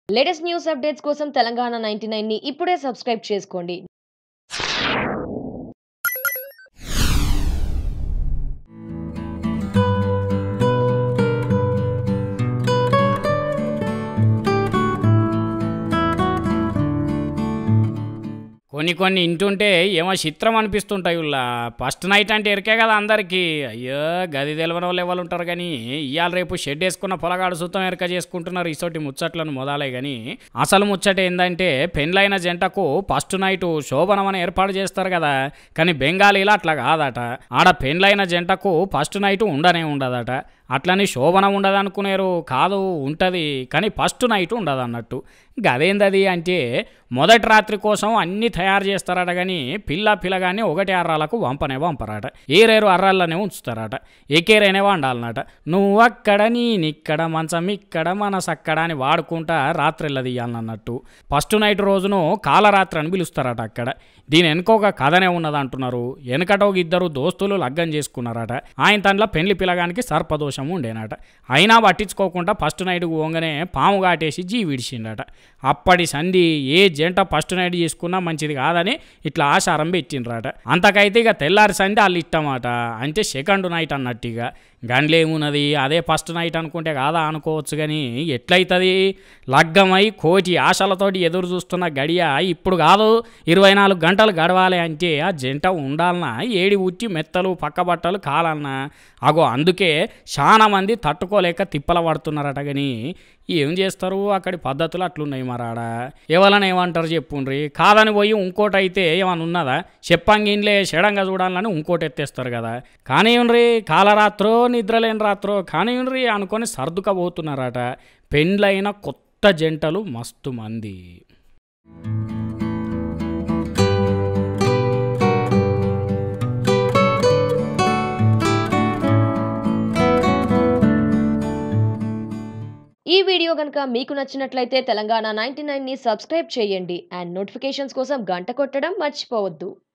latest news updates కోసం Telangana ninety ని ఇప్పుడే సబ్స్క్రైబ్ చేసుకోండి కొన్ని కొన్ని ఇంటుంటే ఏమో చిత్రం అనిపిస్తుంటాయి ఉల్లా ఫస్ట్ నైట్ అంటే ఎరికే కదా అందరికీ అయ్యో గది తెలవని వాళ్ళు ఎవరు ఉంటారు కానీ ఇవాళ రేపు షెడ్ వేసుకున్న పొలగాడు సుతం ఎరక చేసుకుంటున్నారు ఇసోటి ముచ్చట్లను మొదలే కానీ అసలు ముచ్చట ఏంటంటే పెండ్లైన జంటకు ఫస్ట్ నైట్ శోభనం అని ఏర్పాటు చేస్తారు కదా కానీ బెంగాలీలో అట్లా కాదట ఆడ పెండ్లైన జంటకు ఫస్ట్ నైట్ ఉండనే ఉండదట అట్లని శోభనం ఉండదు అనుకునేరు కాదు ఉంటుంది కానీ ఫస్ట్ నైట్ ఉండదు అన్నట్టు గదేందది అంటే మొదటి రాత్రి కోసం అన్నీ తయారు చేస్తారట కానీ పిల్ల పిల్లగాని ఒకటి అర్రాలకు వంపనే వంపరాట ఏరేరు అర్రాలనే ఉంచుతారట ఎకేరైనా వండాలన్నట నువ్వు అక్కడ నేనిక్కడ మంచం ఇక్కడ మనసక్కడ అని వాడుకుంటా రాత్రిళ్ళ తీయాలన్నట్టు ఫస్ట్ నైట్ రోజును కాలరాత్రి అని పిలుస్తారట అక్కడ దీని వెనుక ఒక కథనే ఉన్నది అంటున్నారు వెనకట ఒక ఇద్దరు దోస్తులు లగ్గం చేసుకున్నారట ఆయన తనలో పెళ్లి పిల్లగానికి సర్పదోషం ఉండేనట అయినా పట్టించుకోకుండా ఫస్ట్ నైట్ పోగానే పాము కాటేసి జీ విడిచిండట అప్పటి సంధి ఏ జంట ఫస్ట్ నైట్ చేసుకున్నా మంచిది కాదని ఇట్లా ఆచారం పెట్టిండ్రట అంతకైతే ఇక తెల్లారి సంధి వాళ్ళు ఇష్టమాట అంటే సెకండ్ నైట్ అన్నట్టు ఇక గండ్లేమున్నది అదే ఫస్ట్ నైట్ అనుకుంటే కాదా అనుకోవచ్చు కానీ ఎట్లయితుంది లగ్గమై కోటి ఆశలతోటి ఎదురు చూస్తున్న గడియ ఇప్పుడు కాదు ఇరవై నాలుగు గంటలు గడవాలి అంటే ఆ జంట ఉండాలన్నా ఏడి ఉట్టి మెత్తలు పక్క బట్టలు కాలన్నా అగో అందుకే చాలా మంది తట్టుకోలేక తిప్పల పడుతున్నారట కానీ ఏం చేస్తారు అక్కడి పద్ధతులు అట్లున్నాయి మరాడ ఎవరని ఏమంటారు చెప్పుండ్రి కాదని పోయి ఇంకోటి అయితే ఏమైనా ఉన్నదా చెప్పంగిన్లే షడంగా చూడాలని ఇంకోటి ఎత్తేస్తారు కదా కానివ్వండి కాలరాత్రో నిద్రలేని రాత్రో కానివ్వండి అనుకొని సర్దుకపోతున్నారట పెండ్లైన కొత్త జంటలు మస్తు మంది ఈ వీడియో కనుక మీకు నచ్చినట్లయితే తెలంగాణ నైన్టీ ని సబ్స్క్రైబ్ చేయండి అండ్ నోటిఫికేషన్స్ కోసం గంట కొట్టడం మర్చిపోవద్దు